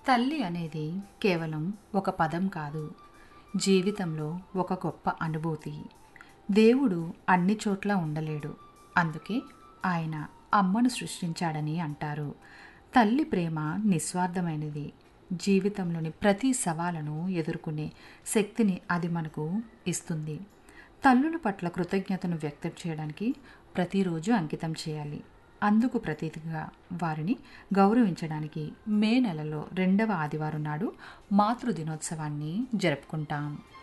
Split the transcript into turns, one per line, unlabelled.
తల్లి అనేది కేవలం ఒక పదం కాదు జీవితంలో ఒక గొప్ప అనుభూతి దేవుడు అన్ని చోట్ల ఉండలేడు అందుకే ఆయన అమ్మను సృష్టించాడని అంటారు తల్లి ప్రేమ నిస్వార్థమైనది జీవితంలోని ప్రతి సవాలను ఎదుర్కొనే శక్తిని అది మనకు ఇస్తుంది తల్లుల పట్ల కృతజ్ఞతను వ్యక్తం చేయడానికి ప్రతిరోజు అంకితం చేయాలి అందుకు ప్రతీతిగా వారిని గౌరవించడానికి మే నెలలో రెండవ ఆదివారం నాడు మాతృ దినోత్సవాన్ని జరుపుకుంటాం